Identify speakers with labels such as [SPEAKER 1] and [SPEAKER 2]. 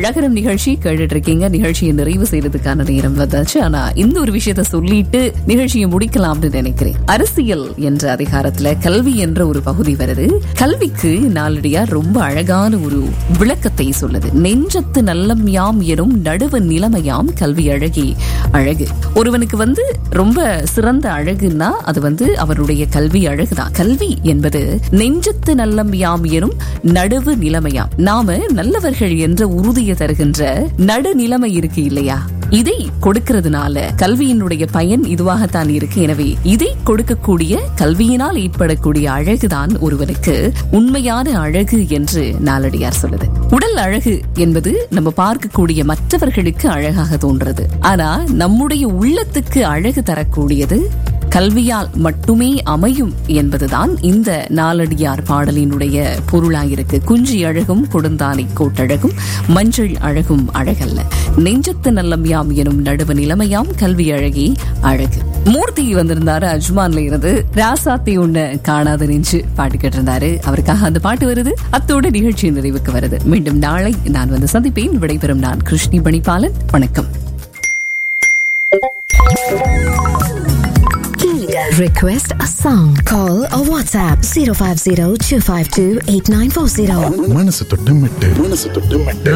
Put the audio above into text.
[SPEAKER 1] அழகரம் நிகழ்ச்சி கேட்டுட்டு இருக்கீங்க நிகழ்ச்சியை நிறைவு செய்யறதுக்கான நேரம் வந்தாச்சு ஆனா இந்த ஒரு விஷயத்த சொல்லிட்டு நிகழ்ச்சியை முடிக்கலாம்னு நினைக்கிறேன் அரசியல் என்ற அதிகாரத்துல கல்வி என்ற ஒரு பகுதி வருது கல்விக்கு நாளடியார் ரொம்ப அழகான ஒரு விளக்கத்தை சொல்லுது நெஞ்சத்து நல்லம் யாம் எனும் நடுவு நிலைமையாம் கல்வி அழகி அழகு ஒருவனுக்கு வந்து ரொம்ப சிறந்த அழகுன்னா அது வந்து அவருடைய கல்வி அழகுதான் கல்வி என்பது நெஞ்சத்து நல்லம் யாம் எனும் நடுவு நிலைமையாம் நாம நல்லவர்கள் என்ற உறுதியை தருகின்ற நடுநிலைமை இருக்கு இல்லையா இதை கொடுக்கிறதுனால கல்வியினுடைய பயன் இதுவாகத்தான் இருக்கு எனவே இதை கொடுக்கக்கூடிய கல்வியினால் ஏற்படக்கூடிய அழகுதான் ஒருவனுக்கு உண்மையான அழகு என்று நாளடியார் சொல்லுது உடல் அழகு என்பது நம்ம பார்க்கக்கூடிய மற்றவர்களுக்கு அழகாக தோன்றது ஆனா நம்முடைய உள்ளத்துக்கு அழகு தரக்கூடியது கல்வியால் மட்டுமே அமையும் என்பதுதான் இந்த நாலடியார் பாடலினுடைய பொருளாயிருக்கு குஞ்சி அழகும் கொடுந்தானை கோட்டழகும் மஞ்சள் அழகும் அழகல்ல நெஞ்சத்து நல்லம் யாம் எனும் நடுவு நிலைமையாம் கல்வி அழகி அழகு மூர்த்தி வந்திருந்தாரு அஜ்மான்ல இருந்து ராசாத்தி ஒண்ணு காணாத நெஞ்சு பாட்டு கேட்டிருந்தாரு அவருக்காக அந்த பாட்டு வருது அத்தோட நிகழ்ச்சி நிறைவுக்கு வருது மீண்டும் நாளை நான் வந்து சந்திப்பேன் விடைபெறும் நான் கிருஷ்ணி பணிப்பாலன் வணக்கம்
[SPEAKER 2] Request a song. Call or WhatsApp 050 252 8940.
[SPEAKER 3] மனசு தொட்டு மெட்டு மனசு தொட்டு மெட்டு